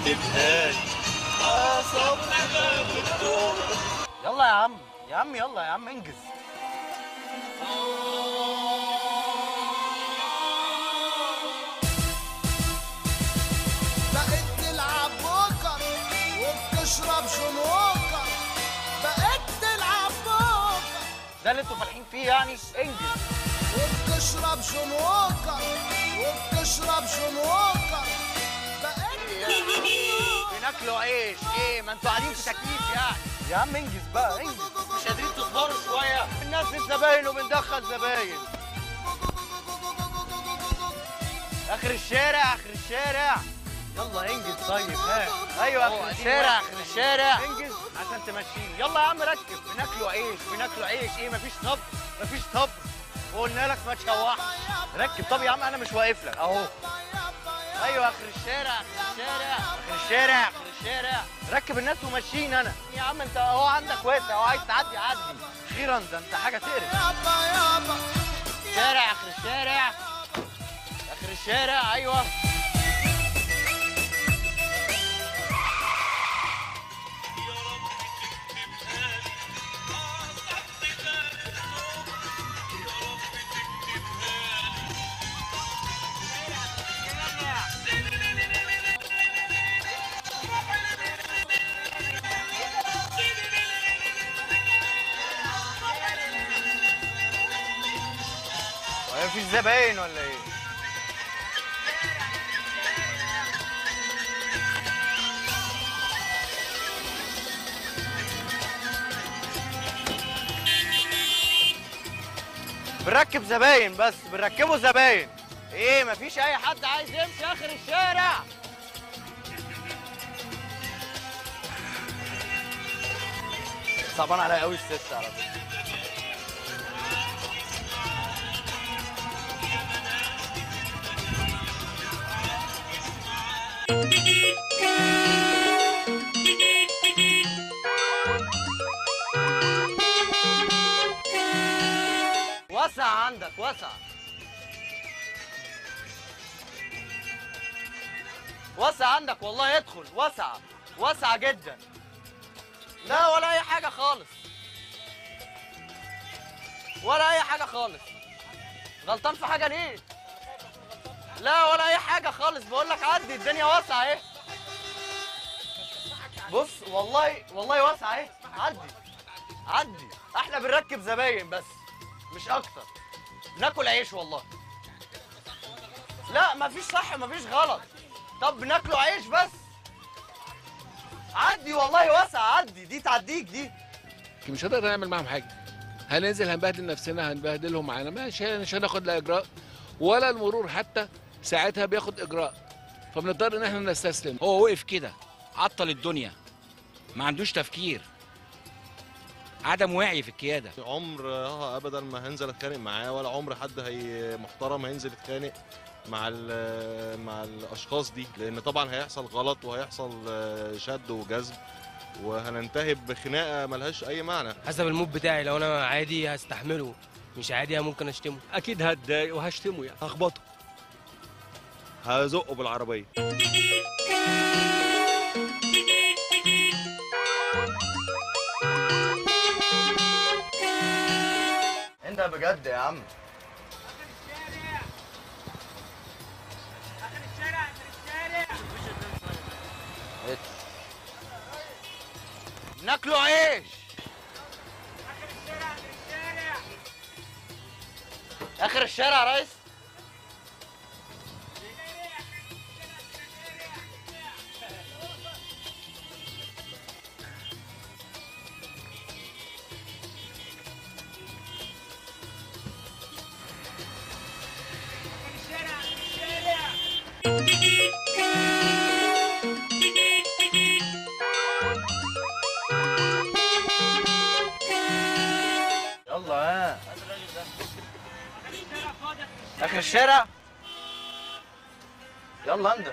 تكتبها لي آه صبري باب الدور يلا يا عم يا عم يلا يا عم انجز بقيت تلعب بوكر وبتشرب شنوكر بقيت تلعب بوكر ده اللي انتوا فالحين فيه يعني انجز وبتشرب شنوكر وبتشرب شنوكر بقيت بناكلوا عيش ايه ما انتوا قاعدين في تكييف يعني يا عم انجز بقى انجز مش قادرين تصبروا شويه الناس الزباين وبندخل زباين اخر الشارع اخر الشارع يلا انجز طيب ها ايوه اخر الشارع اخر الشارع انجز عشان تمشيه يلا يا عم ركب بناكلوا عيش بناكلوا عيش ايه مفيش صبر مفيش صبر وقلنا لك ما تشوحش ركب طب يا عم انا مش واقف لك اهو ايوه اخر الشارع اخر الشارع اخر الشارع اخر الشارع ركب الناس ومشيين انا يا عم انت اهو عندك واسع اهو عايز تعدي عدي اخيرا ده انت حاجه تقرف يابا يابا شارع اخر الشارع اخر الشارع ايوه هو مفيش زباين ولا ايه بنركب زباين بس بنركبوا زباين ايه مفيش اي حد عايز يمشي اخر الشارع صعبان عليا قوي الست على فكره وسع عندك وسع وسع عندك والله ادخل وسع وسع جدا لا ولا اي حاجه خالص ولا اي حاجه خالص غلطان في حاجه ليه لا ولا اي حاجه خالص بقول لك عدي الدنيا واسعه اهي بص والله والله واسعه اهي عدي عدي احنا بنركب زباين بس مش اكتر ناكل عيش والله لا مفيش صح مفيش غلط طب بناكلوا عيش بس عدي والله واسع عدي دي تعديك دي مش هنقدر نعمل معاهم حاجه هننزل هنبهدل نفسنا هنبهدلهم معانا مش مش هناخد لا اجراء ولا المرور حتى ساعتها بياخد اجراء فبنضطر ان احنا نستسلم هو وقف كده عطل الدنيا ما عندوش تفكير عدم وعي في القياده عمر اه ابدا ما هنزل اتخانق معاه ولا عمر حد هي محترم هينزل يتخانق مع ال- مع الاشخاص دي لان طبعا هيحصل غلط وهيحصل آه، شد وجذب وهننتهي بخناقه ملهاش اي معنى حسب المود بتاعي لو انا عادي هستحمله مش عادي ممكن اشتمه اكيد هتضايق وهشتمه يعني هخبطه هزقه بالعربيه انت بجد يا عم ناكلوا عيش اخر الشارع يا ريس يلا ها اخر الشارع يلا انده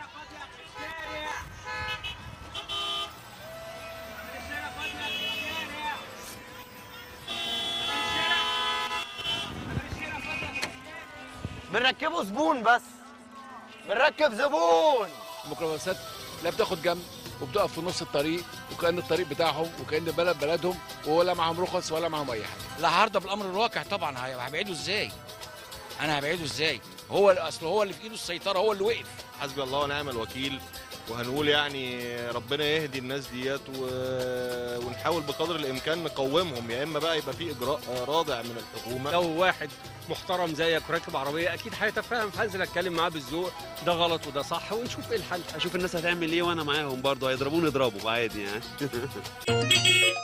بنركبه زبون بس بنركب زبون الميكروباصات لا بتاخد جنب وبتقف في نص الطريق وكان الطريق بتاعهم وكان بلد بلدهم ولا معاهم رخص ولا معاهم اي حاجه لا هرضى بالامر الواقع طبعا هي- هبعده ازاي انا هبعده ازاي هو اصل هو اللي في ايده السيطره هو اللي وقف حسبي الله ونعم الوكيل وهنقول يعني ربنا يهدي الناس ديت و... ونحاول بقدر الامكان نقومهم يا اما بقى يبقى في اجراء رادع من الحكومه لو واحد محترم زيك وراكب عربيه اكيد هيتفاهم هنزل اتكلم معاه بالذوق ده غلط وده صح ونشوف ايه الحل اشوف الناس هتعمل ايه وانا معاهم برضه هيضربوني اضربوا عادي يعني